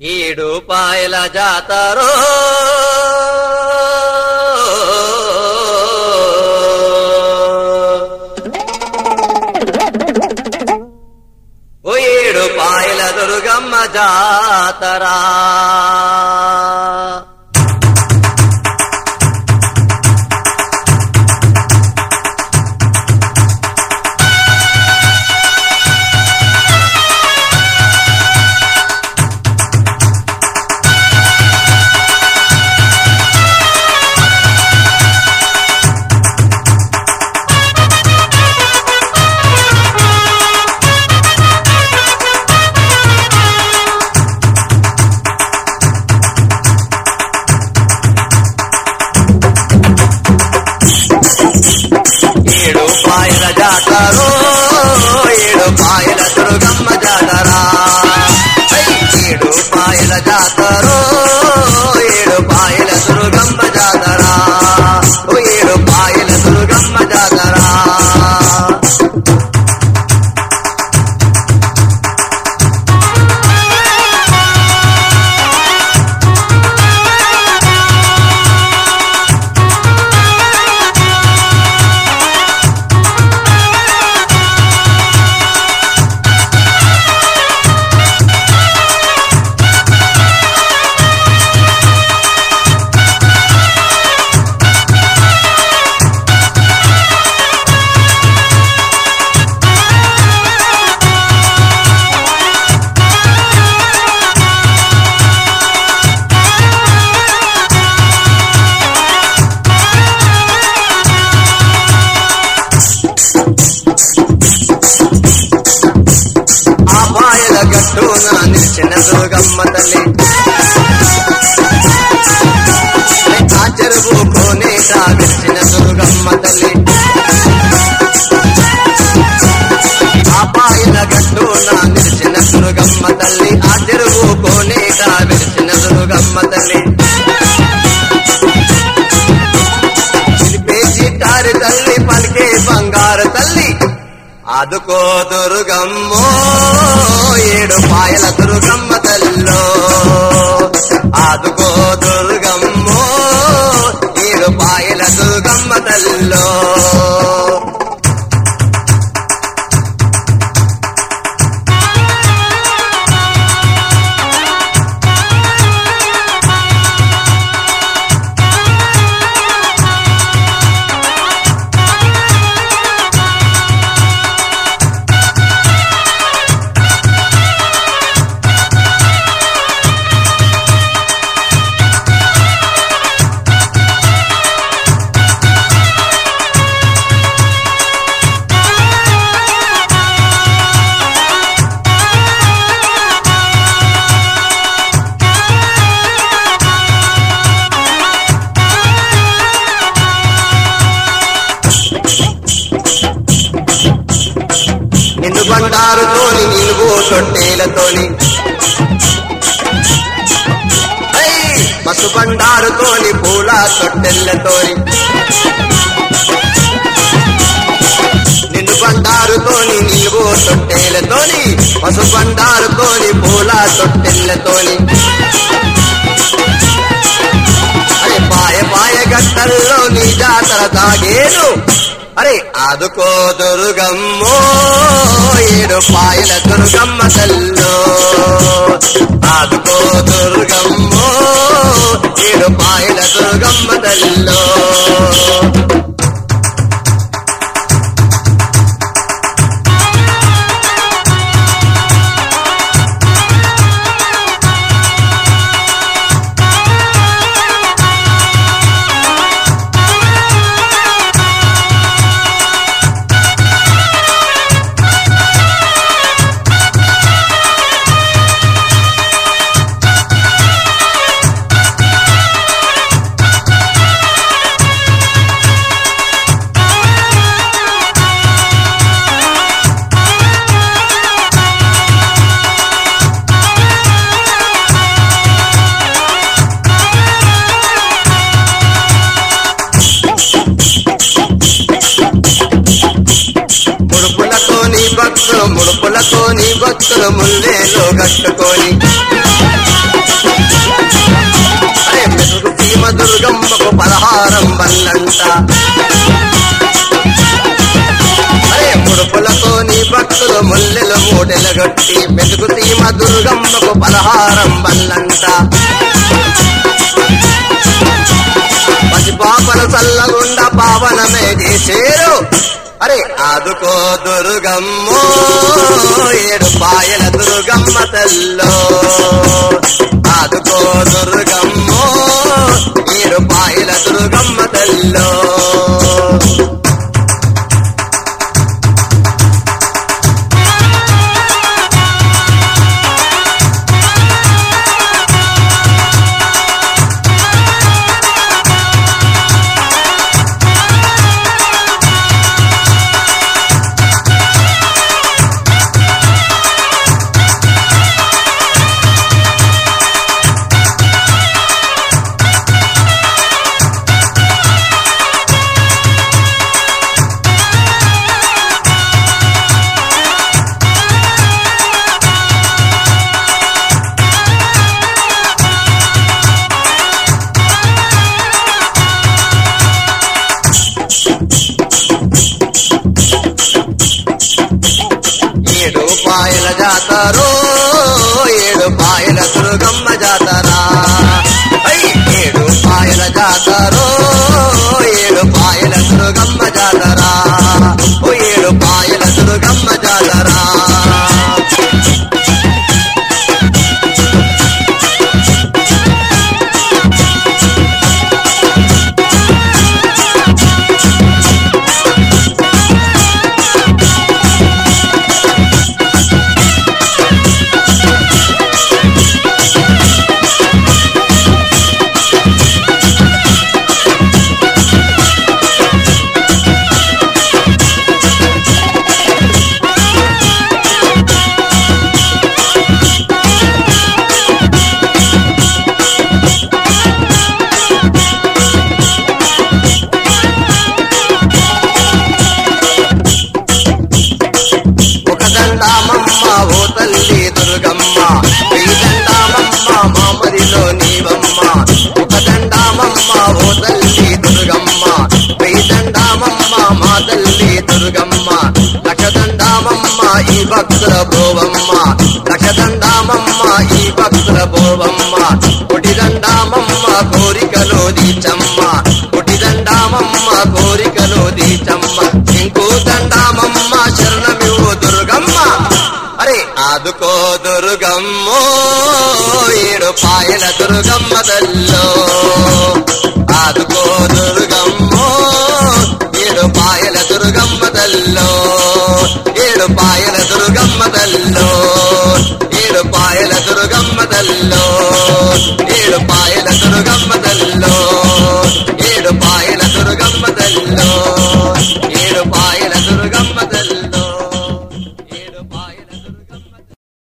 ఏడు పాయల జాతరో ఓ ఏడు పాయల దుర్గమ్మ జాతరా ఏడు పాయల జాతరో ఏడు పాయల దుర్గమ్మ జాతరా ఐ, ఏడు పాయల జాతరో ఏడు పాయల దుర్గమ్మ జాతరా ఓ ఏడు పాయల దుర్గమ్మ జాతరా ఆ పాయల గట్టున నిలిచిన దుర్గమ్మ తల్లి ఆ చెరువు కోనే సాగిసిన దుర్గమ్మ తల్లి ఆ పాయల గట్టున నిలిచిన దుర్గమ్మ తల్లి ఆ చెరువు కోనే సాగిసిన దుర్గమ్మ తల్లి పిలిపేసి తారి తల్లి పలికే బంగారు తల్లి ఆదుకో దుర్గమ్మో ఏడు పాయల దుర్గమ్మ తల్లో ఆదుకో దుర్గమ్మో ఏడు పాయల దుర్గమ్మ తల్లో నిన్ను బండారుతోని నిలువు తొట్టేలతోని ఐ, పసు బండారుతోని పూల తొట్టెల్లతోని నిన్ను బండారుతోని నిలువు తొట్టేలతోని పసు బండారుతోని పూల తొట్టెల్లతోని అరే పాయ పాయ గట్టల్లో నీ జాతర తాగేను అరే ఆదుకో దుర్గమ్మో ఏడు పాయల దుర్గమ్మ తల్లో ఆదుకో దుర్గమ్మో ఏడు పాయల దుర్గమ్మ తల్లో భక్తులు ముడుపులతో నీ భక్తులు ముల్లేలో కట్టుకొని సీమ దుర్గమ్మకు పలహారం వల్లంట అరే ముడుపులతో నీ భక్తులు ముల్లెలు మూటెలు గట్టి మెతుకు సీమ దుర్గమ్మకు పలహారం వల్లంట పసిపాపలు చల్లగుండ పావనమే చేసేరు అరే ఆదుకో దుర్గమ్మో ఏడు పాయల దుర్గమ్మ తల్లో ఆదుకో దుర్గమ్మో ఏడు పాయల దుర్గమ్మ తల్లో ఏడు పాయల జాతరో ఏడు పాయల దుర్గమ్మ జాతరా ఐ, ఏడు పాయల జాతరో ఏడు పాయల దుర్గమ్మ జాతరా ఓ ఏడు పాయల దుర్గమ్మ జాతరా ఒక దండామమ్మ ఓ తల్లి దుర్గమ్మ వెయ్యి దండామమ్మ మామదిలో నీవమ్మ ఒక దండామమ్మ ఓ తల్లి దుర్గమ్మ వెయ్యి దండామమ్మ మా తల్లి దుర్గమ్మ లక్ష దండామమ్మ ఈ భక్తుల భోవమ్మ లక్ష దండామమ్మ ఈ భక్తుల భోవమ్మ కొటి దండామమ్మ కోరికలో దీచమ్మ కొటి దండామమ్మ కోరికలో దీచమ్మ ఇంకో దండామమ్మ శరణమివు దుర్గమ్మ అరే ఆదుకో దుర్గమ్మో ఏడు పాయల దుర్గమ్మ తల్లో ఆదుకో దుర్గమ్మో ఏడు పాయల దుర్గమ్మ తల్లో ఏడు పాయల దుర్గమ్మ తల్లో